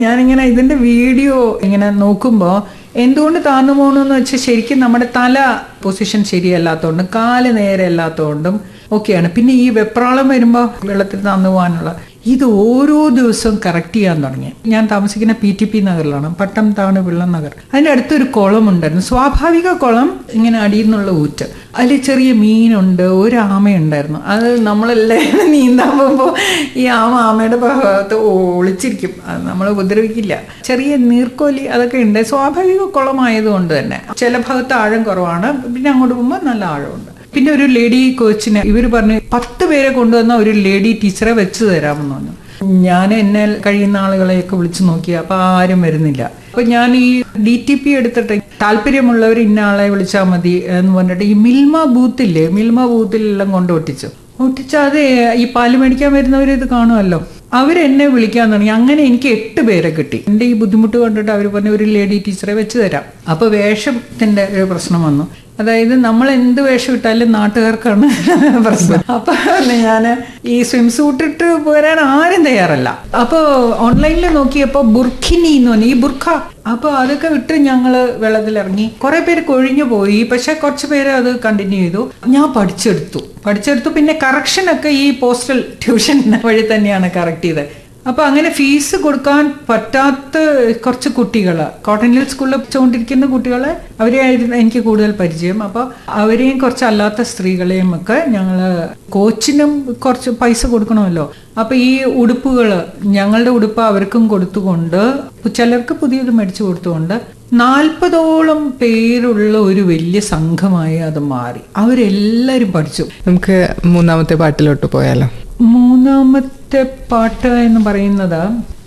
ഞാനിങ്ങനെ ഇതിന്റെ വീഡിയോ ഇങ്ങനെ നോക്കുമ്പോൾ എന്തുകൊണ്ട് താന്നു പോകണമെന്ന് വെച്ചാൽ ശരിക്കും നമ്മുടെ തല പൊസിഷൻ ശരിയല്ലാത്തതുകൊണ്ടും കാല് നേരെ അല്ലാത്തതുകൊണ്ടും ഒക്കെയാണ് പിന്നെ ഈ വെപ്രാളം വരുമ്പോൾ വെള്ളത്തിൽ താന്നു പോകാനുള്ള ഇത് ഓരോ ദിവസവും കറക്റ്റ് ചെയ്യാൻ തുടങ്ങി ഞാൻ താമസിക്കുന്ന പി ടി പി നഗറിലാണ് പട്ടം താണ് വെള്ളം നഗർ അതിൻ്റെ അടുത്തൊരു കുളം ഉണ്ടായിരുന്നു സ്വാഭാവിക കുളം ഇങ്ങനെ അടിയിൽ നിന്നുള്ള ഊറ്റ് അതിൽ ചെറിയ മീനുണ്ട് ഒരു ആമയുണ്ടായിരുന്നു അത് നമ്മളെല്ലാം നീന്താൻ പോകുമ്പോൾ ഈ ആമ ആമയുടെ ഭാഗത്ത് ഒളിച്ചിരിക്കും അത് നമ്മളെ ഉപദ്രവിക്കില്ല ചെറിയ നീർക്കോലി അതൊക്കെ ഉണ്ട് സ്വാഭാവിക കുളമായതുകൊണ്ട് തന്നെ ചില ഭാഗത്ത് ആഴം കുറവാണ് പിന്നെ അങ്ങോട്ട് പോകുമ്പോൾ നല്ല ആഴമുണ്ട് പിന്നെ ഒരു ലേഡി കോച്ചിനെ ഇവർ പറഞ്ഞു പത്ത് പേരെ കൊണ്ടുവന്ന ഒരു ലേഡി ടീച്ചറെ വെച്ച് തരാമെന്ന് പറഞ്ഞു ഞാൻ എന്നെ കഴിയുന്ന ആളുകളെയൊക്കെ വിളിച്ചു നോക്കി അപ്പൊ ആരും വരുന്നില്ല അപ്പൊ ഞാൻ ഈ ഡി ടി പി എടുത്തിട്ട് താല്പര്യമുള്ളവർ ഇന്ന ആളെ വിളിച്ചാൽ മതി എന്ന് പറഞ്ഞിട്ട് ഈ മിൽമ ബൂത്തില്ലേ മിൽമ ബൂത്തിലെല്ലാം കൊണ്ട് ഒട്ടിച്ചു ഒട്ടിച്ച അത് ഈ പാല് മേടിക്കാൻ വരുന്നവർ ഇത് കാണുമല്ലോ അവരെന്നെ വിളിക്കാൻ തുടങ്ങി അങ്ങനെ എനിക്ക് എട്ട് പേരെ കിട്ടി എൻ്റെ ഈ ബുദ്ധിമുട്ട് കണ്ടിട്ട് അവർ പറഞ്ഞു ഒരു ലേഡി ടീച്ചറെ വെച്ച് തരാം അപ്പൊ വേഷത്തിന്റെ ഒരു പ്രശ്നം വന്നു അതായത് നമ്മൾ എന്ത് വേഷം ഇട്ടാലും നാട്ടുകാർക്കാണ് പ്രശ്നം അപ്പൊ ഞാൻ ഈ സ്വിം സൂട്ട് ഇട്ട് പോരാൻ ആരും തയ്യാറല്ല അപ്പൊ ഓൺലൈനിൽ നോക്കിയപ്പോ ബുർഖിനി എന്ന് പറഞ്ഞു ഈ ബുർഖ അപ്പൊ അതൊക്കെ വിട്ട് ഞങ്ങള് വെള്ളത്തിലിറങ്ങി കുറെ പേര് കൊഴിഞ്ഞു പോയി പക്ഷെ കുറച്ച് പേര് അത് കണ്ടിന്യൂ ചെയ്തു ഞാൻ പഠിച്ചെടുത്തു പഠിച്ചെടുത്തു പിന്നെ കറക്ഷൻ ഒക്കെ ഈ പോസ്റ്റൽ ട്യൂഷൻ വഴി തന്നെയാണ് കറക്റ്റ് ചെയ്തത് അപ്പൊ അങ്ങനെ ഫീസ് കൊടുക്കാൻ പറ്റാത്ത കുറച്ച് കുട്ടികൾ കോട്ടൺ ഹിൽ സ്കൂളിൽ പഠിച്ചുകൊണ്ടിരിക്കുന്ന കുട്ടികളെ അവരെയായിരുന്നു എനിക്ക് കൂടുതൽ പരിചയം അപ്പൊ അവരെയും കുറച്ച് അല്ലാത്ത സ്ത്രീകളെയും ഒക്കെ ഞങ്ങള് കോച്ചിനും കുറച്ച് പൈസ കൊടുക്കണമല്ലോ അപ്പൊ ഈ ഉടുപ്പുകൾ ഞങ്ങളുടെ ഉടുപ്പ് അവർക്കും കൊടുത്തുകൊണ്ട് ചിലർക്ക് പുതിയത് മേടിച്ചു കൊടുത്തുകൊണ്ട് നാൽപ്പതോളം പേരുള്ള ഒരു വലിയ സംഘമായി അത് മാറി അവരെല്ലാരും പഠിച്ചു നമുക്ക് മൂന്നാമത്തെ പാട്ടിലോട്ട് പോയാലോ മൂന്നാമത്തെ പാട്ട് എന്ന് പറയുന്നത്